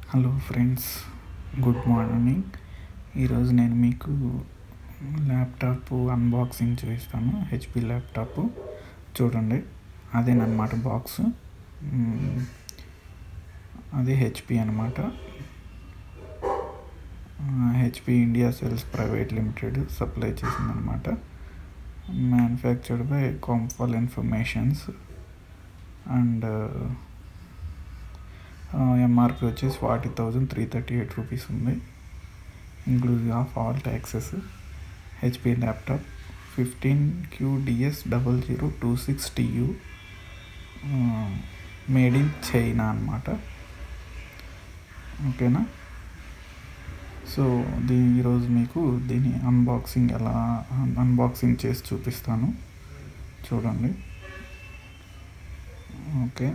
hello friends good morning ఈరోజు నేను మీకు ల్యాప్టాప్ అన్బాక్సింగ్ చూపిస్తాను హెచ్పి ల్యాప్టాప్ చూడండి అదేనమాట బాక్స్ మ్, అది హెచ్పి అనమాట HP India sales private limited supply చేసిందనమాట manufactured by Compal informations and MRP వచ్చేసి forty thousand three thirty eight rupees ఉంది inclusive of all taxes HP laptop fifteen QDS double zero two six TU made in China అనమాట ఓకేనా so దీ ఈరోజు మీకు దీని unboxing ఎలా అన్బాక్సింగ్ చేసి చూపిస్తాను చూడండి ఓకే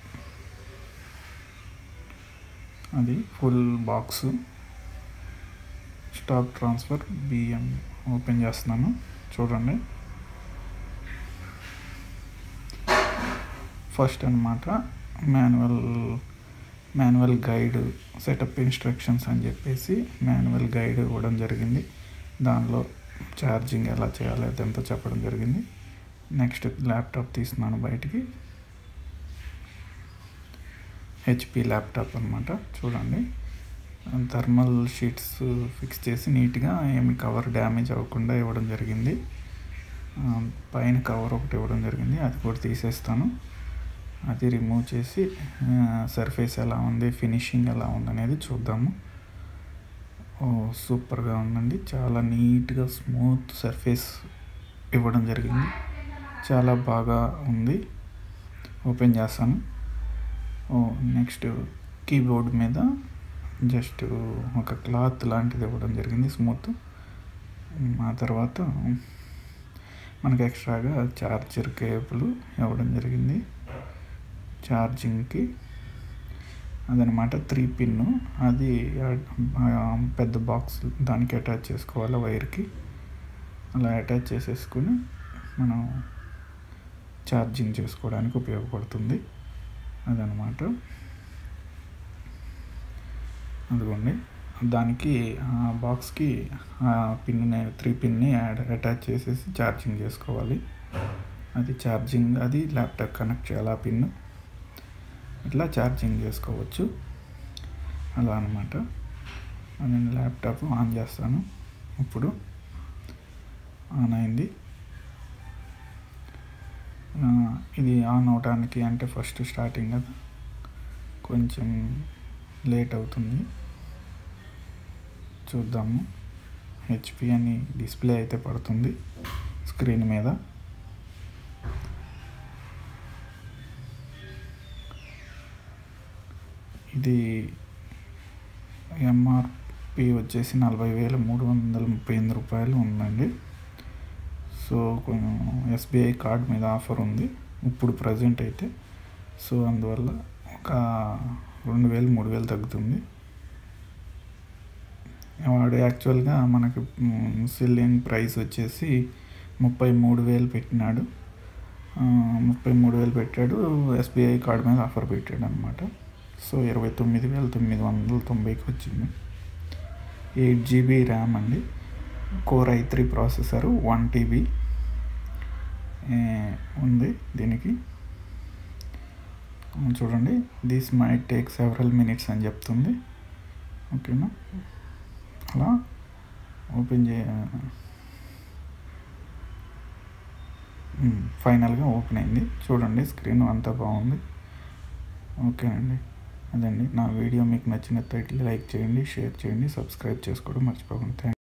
అది full box stock transfer BM open చేస్తున్నాను చూడండి ఫస్ట్ అనమాట manual manual guide setup instructions అని చెప్పేసి మాన్యువల్ గైడ్ ఇవ్వడం జరిగింది దానిలో ఛార్జింగ్ ఎలా చేయాలి అదంతా చెప్పడం జరిగింది నెక్స్ట్ ల్యాప్టాప్ తీస్తున్నాను బయటికి హెచ్పి ల్యాప్టాప్ అనమాట చూడండి థర్మల్ షీట్స్ ఫిక్స్ చేసి నీట్గా ఏమి కవర్ డ్యామేజ్ అవ్వకుండా ఇవ్వడం జరిగింది ఆ, పైన కవర్ ఒకటి ఇవ్వడం జరిగింది అది కూడా తీసేస్తాను అది రిమూవ్ చేసి సర్ఫేస్ ఎలా ఉంది ఫినిషింగ్ ఎలా ఉంది అనేది చూద్దాము ఓ సూపర్గా ఉందండి చాలా నీట్గా స్మూత్ సర్ఫేస్ ఇవ్వడం జరిగింది చాలా బాగా ఉంది ఓపెన్ చేస్తాను ఓ నెక్స్ట్ కీబోర్డ్ మీద జస్ట్ ఒక క్లాత్ లాంటిది ఇవ్వడం జరిగింది స్మూత్ ఆ తర్వాత మనకి ఎక్స్ట్రాగా చార్జర్ కేబుల్ ఇవ్వడం జరిగింది ఛార్జింగ్కి అదనమాట త్రీ పిన్ అది ఆ, పెద్ద బాక్స్ దానికి అటాచ్ చేసుకోవాలి వైర్కి అలా అటాచ్ చేసేసుకుని మనం ఛార్జింగ్ చేసుకోవడానికి ఉపయోగపడుతుంది అదనమాట అదిగోండి దానికి ఆ బాక్స్కి ఆ పిన్ని త్రీ పిన్ని యాడ్ అటాచ్ చేసేసి ఛార్జింగ్ చేసుకోవాలి అది ఛార్జింగ్ అది ల్యాప్టాప్ కనెక్ట్ చేయాలి ఆ పిన్ ఇట్లా ఛార్జింగ్ చేసుకోవచ్చు అలా అనమాట నేను ల్యాప్టాప్ ఆన్ చేస్తాను ఇప్పుడు ఆన్ అయింది ఆ, ఇది ఆన్ అవడానికి అంటే ఫస్ట్ స్టార్టింగ్ కదా కొంచెం లేట్ అవుతుంది చూద్దాము హెచ్పి అని డిస్ప్లే అయితే పడుతుంది స్క్రీన్ మీద ఇది ఎంఆర్పి వచ్చేసి నలభై వేల మూడు వందల ముప్పై ఎనిమిది రూపాయలు ఉందండి సో ఎస్బీఐ కార్డ్ మీద ఆఫర్ ఉంది ఇప్పుడు ప్రజెంట్ అయితే సో అందువల్ల ఒక రెండు వేలు మూడు వేలు తగ్గుతుంది వాడు యాక్చువల్గా మనకి సెల్లింగ్ ప్రైస్ వచ్చేసి ముప్పై మూడు వేలు పెట్టినాడు ఆ, ముప్పై మూడు వేలు పెట్టాడు ఎస్బీఐ కార్డ్ మీద ఆఫర్ పెట్టాడు అనమాట సో ఇరవై తొమ్మిది వేల తొమ్మిది వందల తొంభైకి వచ్చింది ఎయిట్ జీబీ ర్యామ్ అండి core i three processor one TB ఉంది దీనికి చూడండి this my take several minutes అని చెప్తుంది ఓకేనా అలా ఓపెన్ చే ఫైనల్గా ఓపెన్ అయింది చూడండి స్క్రీన్ అంతా బాగుంది ఓకే అండి అదండి నా వీడియో మీకు నచ్చినట్లయితే లైక్ చేయండి షేర్ చేయండి సబ్స్క్రైబ్ చేసుకోవడం మర్చిపోకండి థ్యాంక్